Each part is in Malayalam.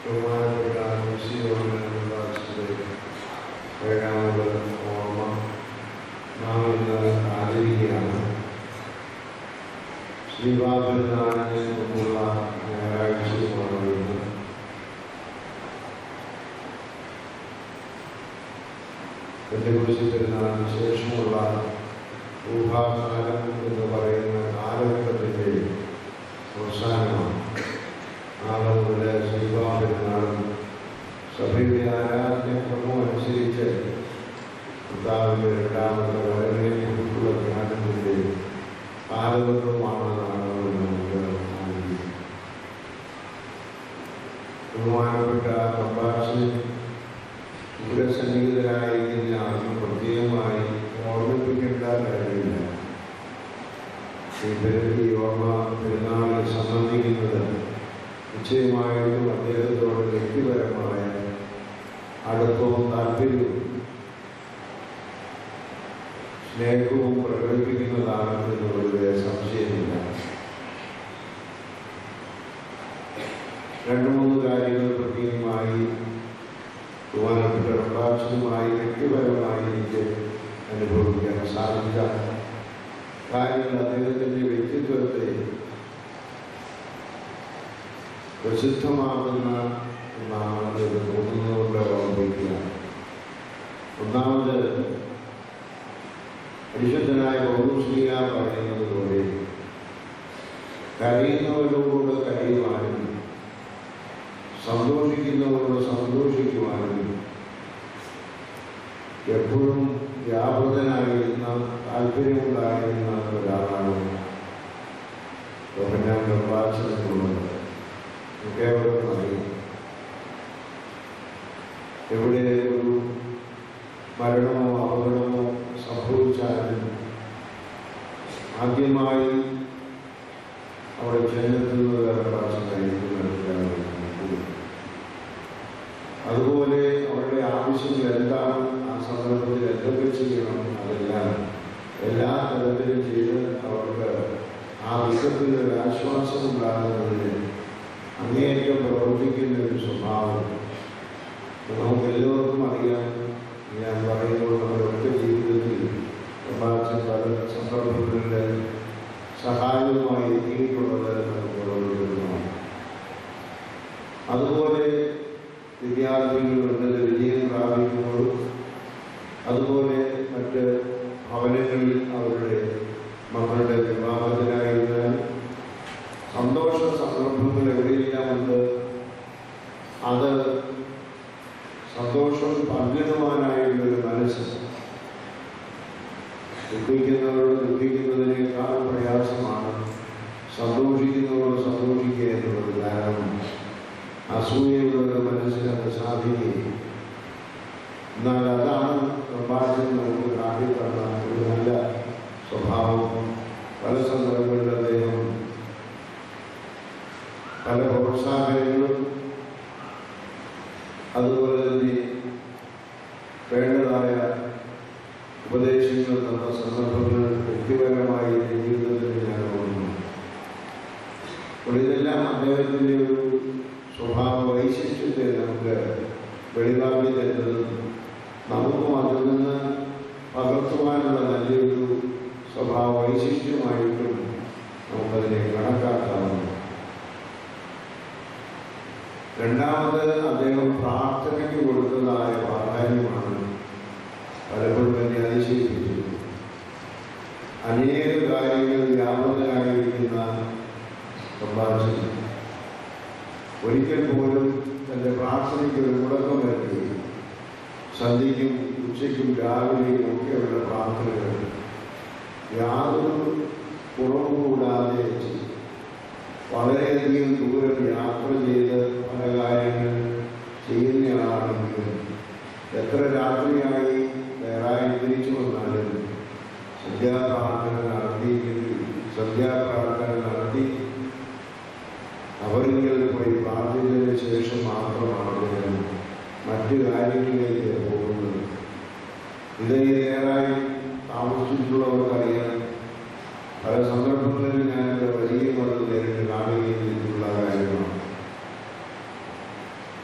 ബഹുമാനപ്പെട്ട മുസ്ലിം ഏഴാമത് ഓർമ്മ നാം ഇന്ന് ആചരിക്കുകയാണ് ശ്രീവാഭനാളിന് മുമ്പുള്ള ഞായറാഴ്ചയുമാണ് ഇന്ന് പെന്തകുരിശി പെരുന്നാളിന് ശേഷമുള്ള ഊഹാകാലം എന്ന് പറയുന്ന കാലഘട്ടത്തിൻ്റെ അവസാനമാണ് നാളെ മുതൽ ശ്രീവാ പെരുന്നാളും സഭയുടെ ആരാധനക്രമം അനുസരിച്ച് കർത്താവിൻ്റെ രണ്ടാമത്തെ വരവിനെ കുറിച്ചുള്ള ധ്യാനത്തിൻ്റെ കാലഘട്ടമാണ് നാളെ നമുക്ക് ആരംഭിക്കുന്നത് ബഹുമാനപ്പെട്ട പ്രഭാഷകൻ ഇവിടെ സന്നിഹിതരായിരിക്കുന്ന ആർക്കും പ്രത്യേകമായി ഓർമ്മിപ്പിക്കേണ്ട കാര്യമില്ല ഈ പെരുത്തി ഓർമ്മ പെരുന്നാളിൽ സംബന്ധിക്കുന്നത് നിശ്ചയമായിട്ടും അദ്ദേഹത്തോട് വ്യക്തിപരമായ അടുപ്പവും താല്പര്യവും സ്നേഹവും പ്രകടിപ്പിക്കുന്നതാണ് എന്നുള്ളതിൽ സംശയമില്ല രണ്ട് മൂന്ന് കാര്യങ്ങൾ പ്രത്യേകമായി ബഹുമാനപ്പെട്ട പ്രഭാഷണമായി വ്യക്തിപരമായി എനിക്ക് അനുഭവിക്കാൻ സാധിച്ച കാര്യങ്ങൾ അദ്ദേഹത്തിൻ്റെ വ്യക്തിത്വത്തെ പ്രസിദ്ധമാകുന്ന ഒന്നാണ് ഇത് തോന്നുന്നതുകൊണ്ട് ഓർമ്മിക്കുക ഒന്നാമത് പരിശുദ്ധനായ പൗരുഷ്ണിക പറയുന്നത് പോലെ കരയുന്നവരോട് കരയുവാനും സന്തോഷിക്കുന്നവരോട് സന്തോഷിക്കുവാനും എപ്പോഴും വ്യാപൃതനായിരുന്ന താല്പര്യമുണ്ടായിരുന്ന ഒരാളാണ് യോഹന്നാൻ പ്രഭാഷണത്തിലുള്ളത് കേവലം അറിയും എവിടെ ഒരു മരണമോ അപകടമോ സംഭവിച്ചാലും ആദ്യമായി അവിടെ ചെന്നെത്തുന്നത് പ്രഭാഷണമായിരിക്കും മനസ്സിലാകുന്നത് അതുപോലെ അവരുടെ ആവശ്യങ്ങൾ എന്താണ് ആ സന്ദർഭത്തിൽ എന്തൊക്കെ ചെയ്യണം അതെല്ലാം എല്ലാ തരത്തിലും ചെയ്ത് അവർക്ക് ആ ദുഃഖത്തിൽ ഒരു ആശ്വാസം ഉണ്ടാകുന്നതിന് അങ്ങേയറ്റം പ്രവർത്തിക്കുന്ന ഒരു സ്വഭാവം നമുക്ക് എല്ലാവർക്കും അറിയാം ഞാൻ പറയുമ്പോൾ നമ്മുടെ ജീവിതത്തിൽ പ്രഭാഷ പല സന്ദർഭങ്ങളിൽ സഹായവുമായി എത്തിയിട്ടുള്ളത് നമുക്ക് ഓരോരുത്തരുമാണ് അതുപോലെ വിദ്യാർത്ഥികൾ ഉന്നത വിജയം പ്രാപിക്കുമ്പോഴും അതുപോലെ മറ്റ് ഭവനങ്ങളിൽ അവരുടെ മക്കളുടെ വിവാഹത്തിനായിരുന്നാലും സന്തോഷ സന്ദർഭങ്ങൾ എവിടെയെല്ലാം ഉണ്ട് അത് സന്തോഷം പങ്കിടുവാനായുള്ളൊരു മനസ്സ് ദുഃഖിക്കുന്നവരോട് ദുഃഖിക്കുന്നതിനേക്കാൾ പ്രയാസമാണ് സന്തോഷിക്കുന്നവരോട് സന്തോഷിക്കുക എന്നുള്ളത് കാരണം അസൂയയുടെ മനസ്സിന് അത് സാധിക്കുകയും എന്നാൽ അതാണ് പ്രഭാഷണം നമുക്ക് കാട്ടിത്തന്ന ഒരു നല്ല സ്വഭാവം പല സന്ദർഭങ്ങളിൽ അദ്ദേഹം പല പ്രോത്സാഹനങ്ങളും അതുപോലെ തന്നെ വേണ്ടതായ ഉപദേശങ്ങൾ തന്ന സന്ദർഭങ്ങൾ വ്യക്തിപരമായി എൻ്റെ ജീവിതത്തിൽ ഞാൻ ഓർക്കുന്നു അപ്പോൾ ഇതെല്ലാം അദ്ദേഹത്തിൻ്റെ ഒരു സ്വഭാവ വൈശിഷ്ട്യത്തെ നമുക്ക് വെളിവാക്കി തരുന്നതും നമുക്കും അതിൽ നിന്ന് പകർത്തുവാനുള്ള നല്ലൊരു സ്വഭാവ വൈശിഷ്ട്യമായിട്ടും നമുക്കതിനെ കണക്കാക്കാവുന്നു രണ്ടാമത് അദ്ദേഹം പ്രാർത്ഥനയ്ക്ക് കൊടുത്തതായ പ്രാധാന്യമാണ് പലപ്പോഴും എന്നെ അതിശയിപ്പിച്ചത് അനേക കാര്യങ്ങൾ വ്യാപകരായിരിക്കുന്ന പ്രഭാഷകൻ ഒരിക്കൽ പോലും തൻ്റെ പ്രാർത്ഥനയ്ക്ക് ഒരു മുടക്കം വരുത്തുകയും സന്ധ്യയ്ക്കും ഉച്ചയ്ക്കും രാവിലെയും ഒക്കെയുള്ള പ്രാർത്ഥനകൾ യാതൊരു കുറവും കൂടാതെ ചെയ്തു വളരെയധികം ദൂരം യാത്ര ചെയ്ത് പല കാര്യങ്ങൾ ചെയ്യുന്നയാളാണെങ്കിലും എത്ര രാത്രിയായി വേറായി തിരിച്ചു വന്നാലും സന്ധ്യാപ്രാർത്ഥന നടത്തിയെങ്കിൽ സന്ധ്യാപ്രാർത്ഥന നടത്തി അവരിൽ പോയി പ്രാർത്ഥിച്ചതിന് ശേഷം മാത്രമാണ് അദ്ദേഹം മറ്റു കാര്യങ്ങളിലേക്ക് പോകുന്നത് ഇതിനേറായി താമസിച്ചിട്ടുള്ളവർക്കറിയാം പല സന്ദർഭങ്ങളിൽ ഞാൻ വലിയ മതം നേരിട്ട് കാണുകയും ചെയ്തിട്ടുള്ള കാര്യമാണ്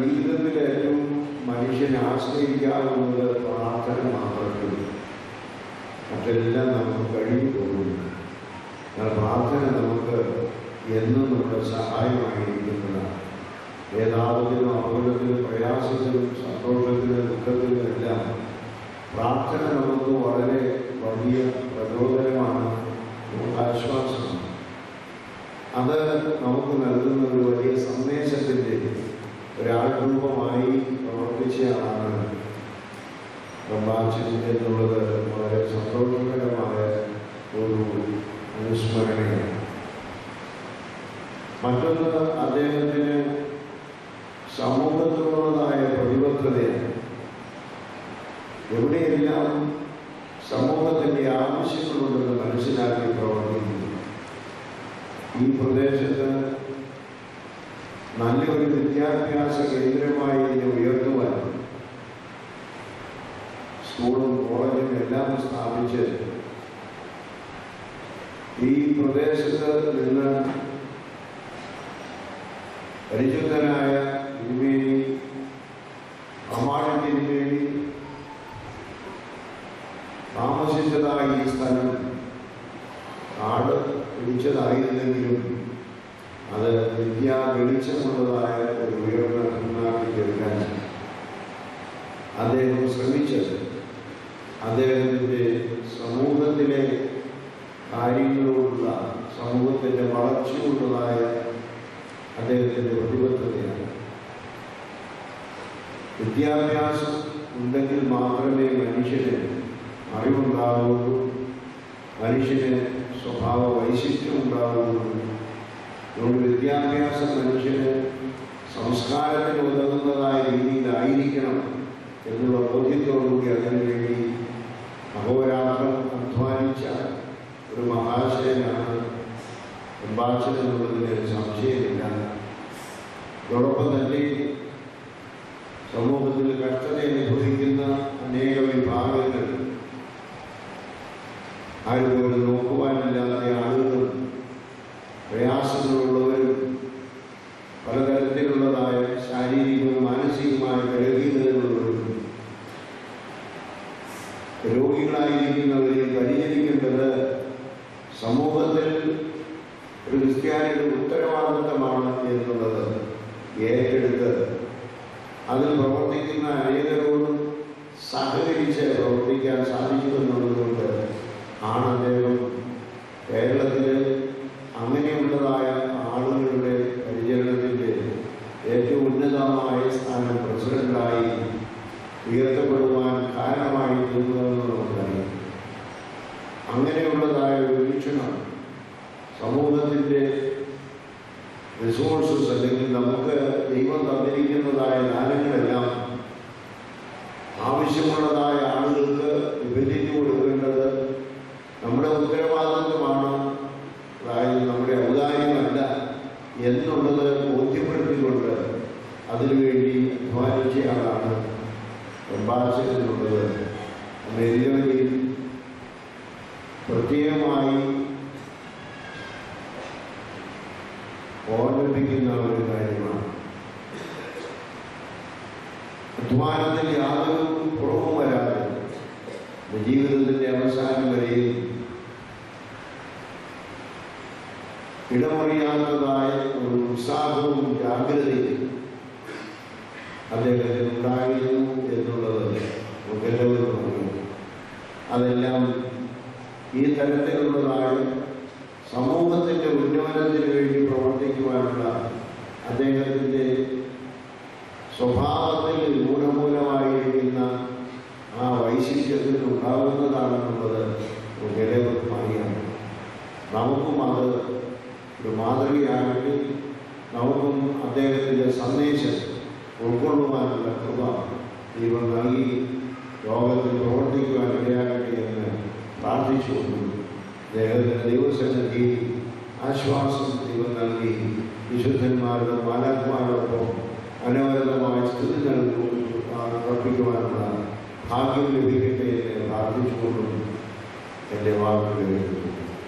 ജീവിതത്തിൽ ഏറ്റവും മനുഷ്യനെ ആശ്രയിക്കാവുന്നത് പ്രാർത്ഥന മാത്രമേ മറ്റെല്ലാം നമുക്ക് കഴിഞ്ഞു പോകുന്നു എന്നാൽ പ്രാർത്ഥന നമുക്ക് എന്നും നമ്മുടെ സഹായമായിരിക്കുന്നതാണ് ഏതാപത്തിനും അപകടത്തിനും പ്രയാസത്തിനും സന്തോഷത്തിനും ദുഃഖത്തിനും എല്ലാം പ്രാർത്ഥന നമുക്ക് വളരെ വലിയ പ്രചോദനമാണ് നമുക്ക് ആശ്വാസമാണ് അത് നമുക്ക് നൽകുന്ന ഒരു വലിയ സന്ദേശത്തിൻ്റെ ഒരാൾരൂപമായി പ്രവർത്തിച്ചതാണ് പ്രഭാഷണം എന്നുള്ളത് വളരെ സന്തോഷകരമായ ഒരു അനുസ്മരണയാണ് മറ്റൊന്ന് അദ്ദേഹത്തിന് സമൂഹത്തോടുള്ളതായ പ്രതിബദ്ധതയാണ് എവിടെയെല്ലാം സമൂഹത്തിൻ്റെ ആവശ്യങ്ങളുണ്ടെന്ന് മനസ്സിലാക്കി പ്രവർത്തിക്കുന്നു ഈ പ്രദേശത്ത് നല്ലൊരു വിദ്യാഭ്യാസ കേന്ദ്രമായി ഇതിനെ ഉയർത്തുവാൻ സ്കൂളും കോളേജും എല്ലാം സ്ഥാപിച്ച് ഈ പ്രദേശത്ത് നിന്ന് പരിചിതനായ തിരുമേനി അമ്മാഴി തിരുമേനി താമസിച്ചതായ ഈ സ്ഥലം കാട് പിടിച്ചതായിരുന്നെങ്കിലും അത് വിദ്യാ വെളിച്ചമുള്ളതായ ഒരു ഉയർന്ന ഭൂമിയാക്കി തീർക്കാൻ അദ്ദേഹം ശ്രമിച്ചത് അദ്ദേഹത്തിൻ്റെ സമൂഹത്തിലെ കാര്യങ്ങളോടുള്ള സമൂഹത്തിൻ്റെ വളർച്ചയുള്ളതായ അദ്ദേഹത്തിൻ്റെ പ്രതിബദ്ധതയാണ് വിദ്യാഭ്യാസം ഉണ്ടെങ്കിൽ മാത്രമേ മനുഷ്യന് അറിവുണ്ടാവുള്ളൂ മനുഷ്യന് സ്വഭാവ വൈശിഷ്ട്യം ഉണ്ടാവുള്ളൂ അതുകൊണ്ട് വിദ്യാഭ്യാസം മനുഷ്യന് സംസ്കാരത്തിന് ഉതകുന്നതായ രീതിയിലായിരിക്കണം എന്നുള്ള ബോധ്യത്തോടുകൂടി അതിനുവേണ്ടി അഹോരാത്രം അധ്വാനിച്ച ഒരു മഹാശയനാണ് പ്രഭാഷകൻ എന്നുള്ളതിന് സംശയമില്ല അതോടൊപ്പം തന്നെ സമൂഹത്തിൽ കഷ്ടത അനുഭവിക്കുന്ന അനേക വിഭാഗങ്ങൾ ആരും ഒരു നോക്കുവാനില്ലാത്ത ആളുകൾ പ്രയാസങ്ങളുള്ളവരും പലതരത്തിലുള്ളതായ ശാരീരികവും മാനസികമായ ബലഹീനതകളുള്ളവരും രോഗികളായിരിക്കുന്നവരെ പരിചരിക്കേണ്ടത് സമൂഹത്തിൽ ഒരു ക്രിസ്ത്യാനിയുടെ ഉത്തരവാദിത്തമാണ് എന്നുള്ളത് ഏറ്റെടുത്ത് അതിൽ പ്രവർത്തിക്കുന്ന അനേകരോടും സഹകരിച്ച് പ്രവർത്തിക്കാൻ സാധിക്കുമെന്നുള്ളതുകൊണ്ട് ആണ് അദ്ദേഹം കേരളത്തിൽ അങ്ങനെയുള്ളതായ ആളുകളുടെ പരിചരണത്തിൻ്റെ ഏറ്റവും ഉന്നതമായ സ്ഥാനം പ്രസിഡന്റായി ഉയർത്തപ്പെടുവാൻ കാരണമായി തീർന്നതെന്ന് നമുക്കറിയാം അങ്ങനെയുള്ളതായ ഒരു വീക്ഷണം സമൂഹത്തിൻ്റെ റിസോഴ്സസ് അല്ലെങ്കിൽ നമുക്ക് ദൈവം തന്നിരിക്കുന്നതായ ദാനങ്ങളെല്ലാം ആവശ്യമുള്ളതായ ആളുകൾക്ക് വിഭജിച്ചു കൊടുക്കേണ്ടത് നമ്മുടെ ഉത്തരവാദിത്വമാണ് അതായത് നമ്മുടെ ഔദാര്യമല്ല എന്നുള്ളത് ബോധ്യപ്പെടുത്തിക്കൊണ്ട് അതിനുവേണ്ടി അധ്വാനിച്ചയാളാണ് പ്രഭാഷകനുള്ളത് നിരവധി പ്രത്യേകമായി ഓർമ്മിപ്പിക്കുന്ന ഒരു കാര്യമാണ് അധ്വാനത്തിൽ യാതൊരു കുറവും വരാതെ ജീവിതത്തിൻ്റെ അവസാനം വരെയും ഇടമറിയാത്തതായ ഒരു ഉത്സാഹവും ജാഗ്രതയും അദ്ദേഹത്തിന് ഉണ്ടായിരുന്നു എന്നുള്ളത് നമുക്കെല്ലാവരും അറിയാം അതെല്ലാം ഈ തരത്തിലുള്ളതായ സമൂഹത്തിൻ്റെ ഉന്നമനത്തിന് വേണ്ടി പ്രവർത്തിക്കുവാനുള്ള അദ്ദേഹത്തിൻ്റെ സ്വഭാവത്തിൽ ഗുണമൂലമായിരിക്കുന്ന ആ വൈശിഷ്ട്യത്തിൽ ഉണ്ടാകുന്നതാണെന്നുള്ളത് നമുക്കെല്ലാവർക്കും അറിയാം നമുക്കും അത് ഒരു മാതൃകയാണെങ്കിൽ നമുക്കും അദ്ദേഹത്തിൻ്റെ സന്ദേശം ഉൾക്കൊള്ളുവാനുള്ള കൃപ ദൈവം നൽകി ലോകത്തിൽ പ്രവർത്തിക്കുവാൻ ഇടയാകട്ടെ എന്ന് പ്രാർത്ഥിച്ചുകൊണ്ടു അദ്ദേഹത്തിൻ്റെ ദൈവസന്നിധി ആശ്വാസം ദൈവം നൽകി വിശുദ്ധന്മാരുടെ മാലാത്മാരോടൊപ്പം അനവരതമായ സ്ഥിതി നൽകി അർപ്പിക്കുവാനുള്ള ഭാഗ്യം ലഭിക്കട്ടെ എന്ന് പ്രാർത്ഥിച്ചുകൊണ്ടും എൻ്റെ വാക്കുകൾ എഴുതുന്നു